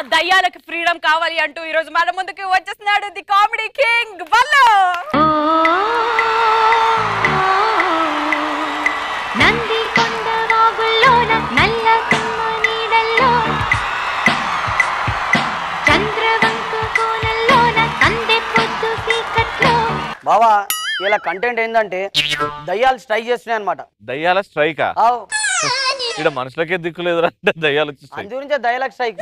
దయ్యాలకు freedom కావాలి అంటూ ఈ రోజు మన ముందుకు వచ్చేస్తున్నాడు ది కామెడీ కింగ్ వల్లో నంది కొండ వాగుల్లోన నల్ల తుమ్మ నీడల్లో చంద్రవంక కోనల్లోన సందె పొద్దు చీకట్లో బావా ఇలా కంటెంట్ ఏంటంటే దయ్యాలు స్ట్రైక్ చేస్తున్నాయి అనమాట దయ్యాల స్ట్రైకా ఇక్కడ మనుషులకే దిక్కు లేదు అంటే దయ్యాలు వచ్చి strike. అందు గురించే దయ్యాలకు స్ట్రైక్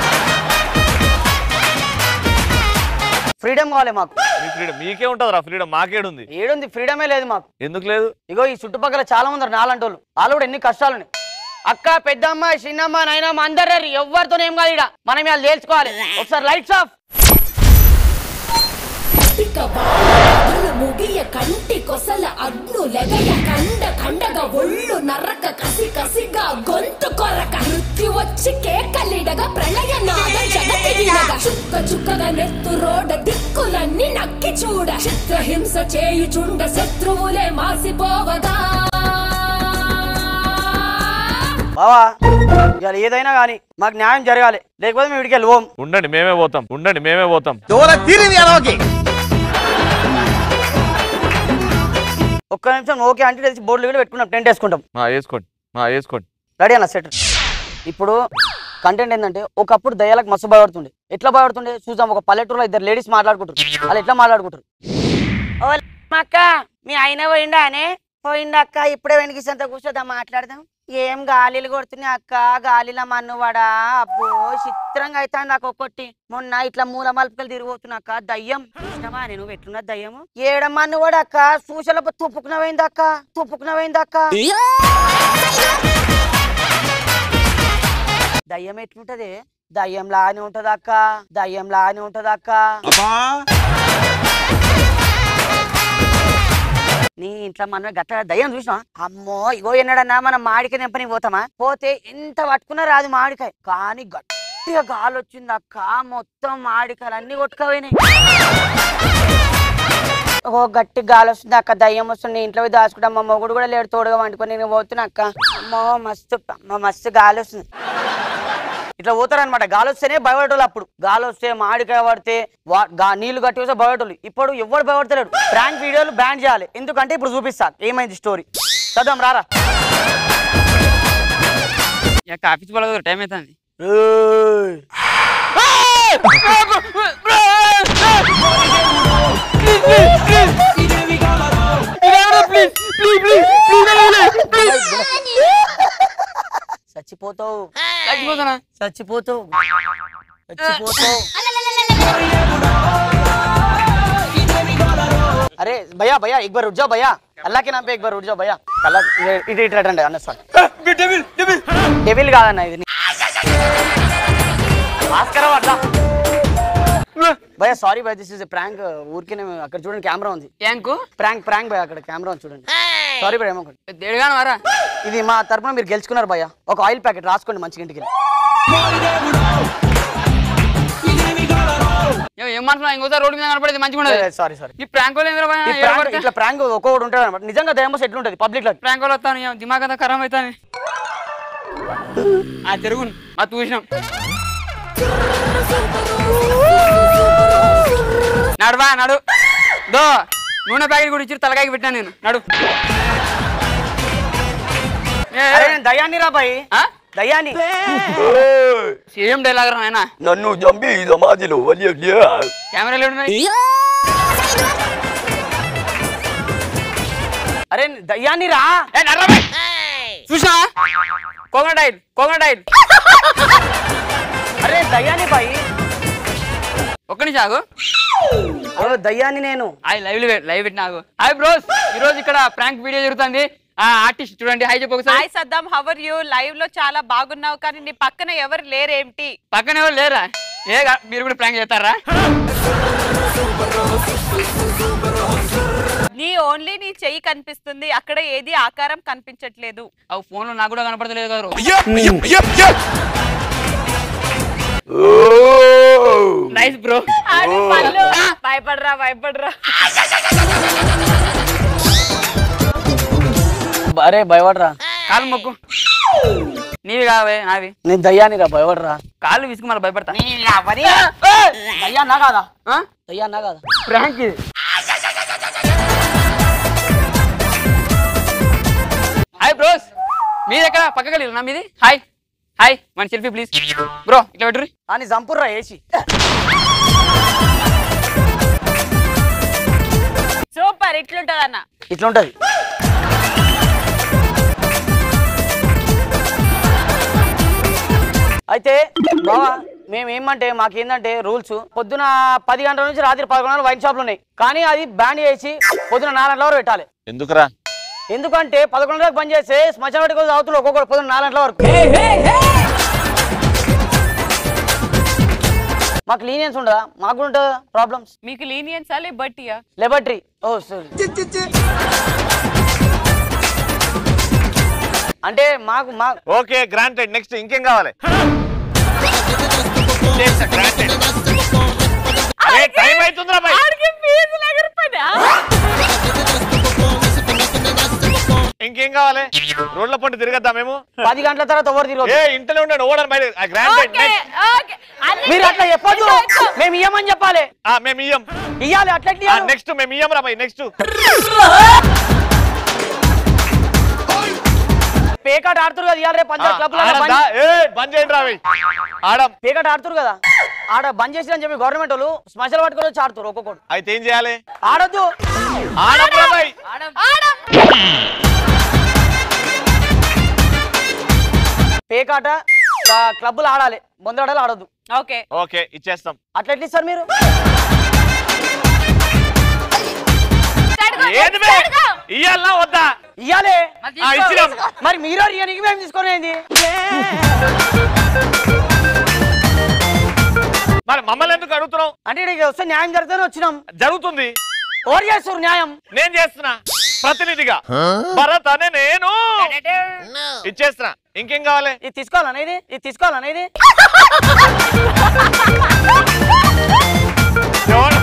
ఫ్రీడమ్ కావాలి మాకు మీ ఫ్రీడమ్ మీకే ఉంటది రా ఫ్రీడమ్ మాకేడుంది ఏడుంది ఫ్రీడమే లేదు మాకు ఎందుకు లేదు ఇగో ఈ చుట్టుపక్కల చాలా మంది ఉన్నారు నాలంటోళ్ళు వాళ్ళు కూడా ఎన్ని కష్టాలు ఉన్నాయి అక్క పెద్దమ్మ చిన్నమ్మ నాయనమ్మ అందరు ఎవరితో ఏం కాదు ఇక్కడ మనం ఇలా తేల్చుకోవాలి ఒకసారి లైట్స్ ఆఫ్ కటిక బాల ముగియ కంటి కొసల అగ్ను లెగయ కండ కండగ ఒళ్ళు నరక కసి కసిగా గొంతు కొరక మృత్యు వచ్చి కేకలిడగా ప్రళయ నాద జగతి వినగా చుక్క చుక్కగా నెత్తు రోడ దిక్కులన్నీ నక్కి చూడ చిత్రహింస చేయుచుండ శత్రువులే మాసిపోవగా బావా ఇవాళ ఏదైనా కానీ మాకు న్యాయం జరగాలి లేకపోతే మేము ఇడికి వెళ్ళిపోం ఉండండి మేమే పోతాం ఉండండి మేమే పోతాం ఒక్క నిమిషం ఓకే అంటే తెలిసి బోర్డులు కూడా పెట్టుకుంటాం టెంట్ వేసుకుంటాం మా వేసుకోండి మా వేసుకోండి రెడీ అన్న సెట్ ఇప్పుడు కంటెంట్ ఏంటంటే ఒకప్పుడు దయ్యాలకు మస్తు భయపడుతుండే ఎట్లా భయపడుతుండే చూద్దాం ఒక పల్లెటూరులో ఇద్దరు లేడీస్ మాట్లాడుకుంటారు వాళ్ళు ఎట్లా మాట్లాడుకుంటారు ఓ అక్క మీ అయిన పోయిండా అనే పోయిండా అక్క ఇప్పుడే వెనకిసంత కూర్చోదా మాట్లాడదాం ఏం గాలిలు కొడుతున్నాయి అక్క గాలిలో మన్నువాడా అబ్బో చిత్రంగా అవుతాను నాకు ఒక్కొట్టి మొన్న ఇట్లా మూల మలుపుకలు తిరిగిపోతున్నా అక్క దయ్యం ఇష్టమా నేను ఎట్లున్నా దయ్యము ఏడ మన్నువాడు అక్క సూచల తుప్పుకునవైంది అక్క తుప్పుకునవైంది అక్క దయ్యం ఎట్లుంటది దయ్యం లానే ఉంటది అక్క దయ్యం లానే ఉంటది అక్క నీ ఇంట్లో మనం గట్ట దయ్యం చూసినా అమ్మో ఇగో ఎన్నడన్నా మనం మామిడికాయ నింపని పోతామా పోతే ఎంత పట్టుకున్నా రాదు మామిడికాయ కానీ గట్టిగా గాలి వచ్చింది అక్క మొత్తం మామిడికాయలు అన్ని కొట్టుకపోయినాయి ఓ గట్టి గాలి వస్తుంది అక్క దయ్యం వస్తుంది ఇంట్లో పోయి దాచుకుంటా మా మొగుడు కూడా లేడు తోడుగా వండుకొని నేను పోతున్నా అక్క అమ్మో మస్తు అమ్మో మస్తు గాలి వస్తుంది ఇట్లా పోతారనమాట గాలి వస్తేనే భయపడేటోళ్ళు అప్పుడు గాలి వస్తే మామిడికాయ పడితే వా- గా- నీళ్లు కట్టి వస్తే భయపడేటోళ్ళు ఇప్పుడు ఎవరు భయపడతలేడు ప్రాంక్ వీడియోలు బ్యాన్ చేయాలి ఎందుకంటే ఇప్పుడు చూపిస్తా ఏమైంది స్టోరీ చదువు రారా ఇక ఆఫీస్ వాళ్ళ టైం అవుతుంది ఏయ్. చచ్చిపోతావు చచ్చిపోతున్నా చచ్చిపోతావు చచ్చిపోతావు अरे भैया भैया एक बार उठ जाओ भैया अल्लाह के नाम पे एक बार उठ जाओ भैया अल्लाह ఇటు ఇటు రండి అన్న సార్ డెవిల్ కాదన్న ఇది భాస్కర్ అట్లా భయ్యా సారీ భయ్య దిస్ ఇస్ ప్రాంక్ ఊరికే నేను అక్కడ చూడండి కెమెరా ఉంది ట్యాంకు ప్రాంక్ ప్రాంక్ భయ్య అక్కడ కెమెరా ఉంది చూడండి సారీ భయ్య ఏమనుకోండి దేడుగాను వారా ఇది మా తరపున మీరు గెలుచుకున్నారు భయ్య ఒక ఆయిల్ ప్యాకెట్ రాసుకోండి మంచిగా ఇంటికి ఏం ఏం మనసులో ఇంకోసారి రోడ్డు మీద కనపడేది మంచిగా ఉండదు సారీ సారీ ఈ ప్రాంక్ వాళ్ళు ఏంద్రా ఈ ప్రాంక్ ఇట్లా ప్రాంక్ ఒక్కొక్కటి ఉంటుంది అనమాట నిజంగా దయమోస్ ఎట్లుంటది పబ్లిక్ లో ప్రాంక్ వాళ్ళు వస్తాను ఏం దిమాగ్ అంతా ఖరాబ్ అవుతాను ఆ తిరుగు మా చూసినాం నడువా నడు దో నూనె ప్యాకెట్ కూడా ఇచ్చి తలకాయకి పెట్టాను నేను నడు ఏ, అరే నేను దయాన్ని రా బాయ్ ఆ? దయాన్ని సేమ్ డైలాగ్ రా నాయన నన్ను చంపి సమాధిలో వదిలేయ్యా. కెమెరాలు ఉన్నాయి అరే దయ్యాన్ని రా ఏ, నర్రా బై. చూసినా కోకోనట్ ఆయిల్ కోకోనట్ ఆయిల్ అరే దయ్యాన్ని బాయ్ ఒక్క నిమిషం ఆగు ఓ దయ్యాన్ని నేను హాయ్ లైవ్ లైవ్ పెట్టిన ఆగు హాయ్ బ్రోస్ ఈ రోజు ఇక్కడ ప్రాంక్ వీడియో జరుగుతుంది ఆ ఆర్టిస్ట్ చూడండి హాయ్ చెప్పు ఒకసారి hi Saddam how are you live లో చాలా బాగున్నావు కానీ నీ పక్కన ఎవరు లేరేంటి పక్కన ఎవరు లేరా ఏ గా- మీరు కూడా ప్రాంక్ చేస్తారా నీ ఓన్లీ నీ చెయ్యి కనిపిస్తుంది అక్కడ ఏది ఆకారం కనిపించట్లేదు అవి ఫోన్ లో నాకు కూడా కనపడతలేదు కదా bro. ఓ! నైస్ బ్రో అరే పళ్ళు. భయపడరా భయపడరా అరే భయపడరా కాలు మొక్కు నీవి కావే నావి నేను దయ్యాని రా భయపడరా కాళ్ళు విసుకు మళ్ళీ భయపడతా దయ్యాన్నా కాదా ఆ? దయ్యాన్నా కాదా ప్రాంక్ ఇది హాయ్ బ్రోస్ మీది ఎక్కడ పక్కకి వెళ్ళి నా మీది హాయ్ హాయ్ మన సెల్ఫీ ప్లీజ్ బ్రో ఇట్లా పెట్టుర్రి అని చంపుర్రా వేసి సూపర్ ఇట్లుంటది అన్న ఇట్లుంటది అయితే బావా మేము ఏమంటే మాకేందంటే రూల్స్ పొద్దున పది గంటల నుంచి రాత్రి పదకొండు గంటల వైన్ షాప్లు ఉన్నాయి కానీ అది బ్యాన్ చేసి పొద్దున నాలుగు గంటల వరకు పెట్టాలి ఎందుకురా ఎందుకంటే పదకొండు గంటలకు బంద్ చేస్తే శ్మశాన వాటికి అవుతుంది ఒక్కొక్కరు పొద్దున నాలుగు గంటల వరకు మాకు లీనియన్స్ ఉండదా మాకు కూడా ఉంటుందా ప్రాబ్లమ్స్ మీకు లీనియన్స్ అలే బట్టియా లెబర్టరీ ఓ సారీ అంటే మాకు మా ఓకే గ్రాంటెడ్ నెక్స్ట్ ఇంకేం కావాలి అరే టైం అవుతుందిరా భయ్ ఇంకేం కావాలి రోడ్ల పంట తిరగద్దా మేము పది గంటల తర్వాత ఎవరు తిరగదు ఏ ఇంటనే ఉన్నాడు ఓడని బయట గ్రాంటెడ్ ఓకే ఓకే అన్ని మీరు అట్లా చెప్పొద్దు ఇదిగో, ఇదిగో. మేము ఇయ్యమని చెప్పాలి మేము ఇయ్యం ఇయ్యాలి అట్లా ఎట్లా ఇయ్యాలి? నెక్స్ట్ మేము ఇయ్యం రా భయ్ నెక్స్ట్ పేకాట ఆడుతురు కదా ఇయ్యాలి రేపు పంచాయత్ క్లబ్ ఆడద్దా ఏ బంద్ చేయండి రా భయ్ ఆడం పేకాట ఆడుతురు కదా ఆడ బంద్ చేసి అని చెప్పి గవర్నమెంట్ వాళ్ళు స్పెషల్ పట్టుకొని వచ్చి ఆడుతారు ఒక్కొక్కటి అయితే ఏం చేయాలి ఆడొద్దు ఆడం రా భయ్ పేకాట క్లబ్లు ఆడాలి బొందాడాలి ఆడొద్దు ఓకే ఓకే ఇచ్చేస్తాం అట్లా ఎట్లా ఇస్తారు మీరు ఏంది బే ఇయ్యాలనా వద్దా ఇయ్యాలి ఆ, ఇచ్చినాం మరి మీరు ఇయ్యనికి మేము తీసుకునేది మరి మమ్మల్ని ఎందుకు అడుగుతున్నావు అంటే ఇక్కడికి వస్తే న్యాయం జరుగుతుందని వచ్చినాం జరుగుతుంది ఎవరు చేస్తారు న్యాయం నేను చేస్తున్నా ప్రతినిధిగా భరత్ అనే నేను ఇచ్చేస్తున్నా ఇంకేం కావాలి ఇది తీసుకోవాలనే ఇది ఇది తీసుకోవాలనే ఇది ఎవరు?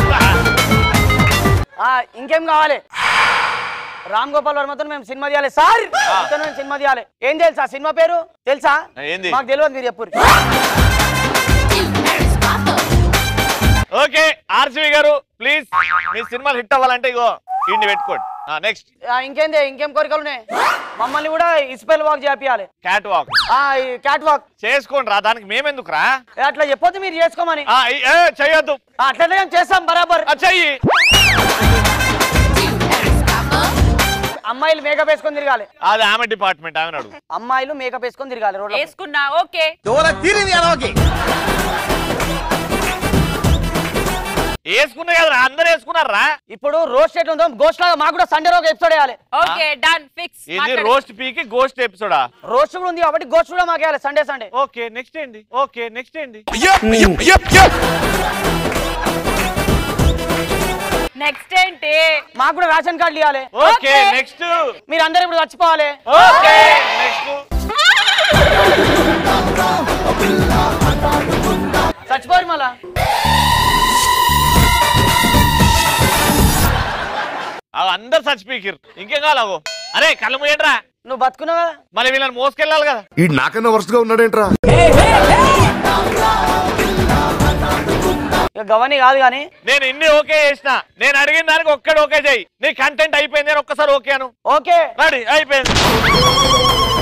ఆ, ఇంకేం కావాలి రామ్ గోపాల్ వర్మతో మేము సినిమా తీయాలి సార్ మీతో మేము సినిమా తీయాలి ఏం తెలుసా సినిమా పేరు తెలుసా ఏంది? మాకు తెలియదు మీరు చెప్పు ఓకే ఆర్సీవి గారు ప్లీజ్ మీ సినిమాలు హిట్ అవ్వాలంటే ఇగో ఇండి పెట్టుకోండి నెక్స్ట్ ఇంకేంది ఇంకేం కోరికలు ఉన్నాయి మమ్మల్ని కూడా ఇస్పెల్ వాక్ చేపియాలి క్యాట్ వాక్ క్యాట్ వాక్ చేసుకోండి రా దానికి మేమెందుకు రా అట్లా చెప్పొద్దు మీరు చేసుకోమని ఆ, ఈ- ఏ, చెయ్యొద్దు ఆ, అట్లనే మేము చేస్తాం బరాబర్ ఆ, చెయ్యి అమ్మాయిలు మేకప్ వేసుకొని తిరగాలి అది ఆమె డిపార్ట్మెంట్ ఆమె అడుగు అమ్మాయిలు మేకప్ వేసుకొని తిరగాలి రోడ్ల మీద. వేసుకున్నా ఓకే వేసుకున్నా కదా అందరు వేసుకున్నారా ఇప్పుడు రోస్ట్ ఎట్లా ఉందో గోస్ట్ లాగా మాకు కూడా సండే రోజు ఎపిసోడ్ వేయాలి ఓకే డన్ ఫిక్స్ ఇది రోస్ట్ పీకి గోస్ట్ ఎపిసోడా రోస్ట్ కూడా ఉంది కాబట్టి గోస్ట్ కూడా మాకు వేయాలి సండే సండే ఓకే నెక్స్ట్ ఏంటి ఓకే నెక్స్ట్ ఏంటి నెక్స్ట్ ఏంటి మాకు కూడా రేషన్ కార్డులు ఇవ్వాలి ఓకే నెక్స్ట్ మీరు అందరు ఇప్పుడు చచ్చిపోవాలి ఓకే నెక్స్ట్ చచ్చిపోరు మళ్ళా అందరు చచ్చిపోయికిర్ ఇంకేం కావాలగో అరే కళ్ళు మూయండిరా నువ్వు బతుకున్నావు కదా మరి వీళ్ళని మోసుకెళ్ళాలి కదా ఈ నాకన్నా వరుసగా ఉన్నాడేంట్రా ఇక గవని కాదు కానీ నేను ఇన్ని ఓకే చేసిన నేను అడిగిన దానికి ఒక్కడు ఓకే చేయి నీ కంటెంట్ అయిపోయింది అని ఒక్కసారి ఓకే అను ఓకే రెడీ అయిపోయింది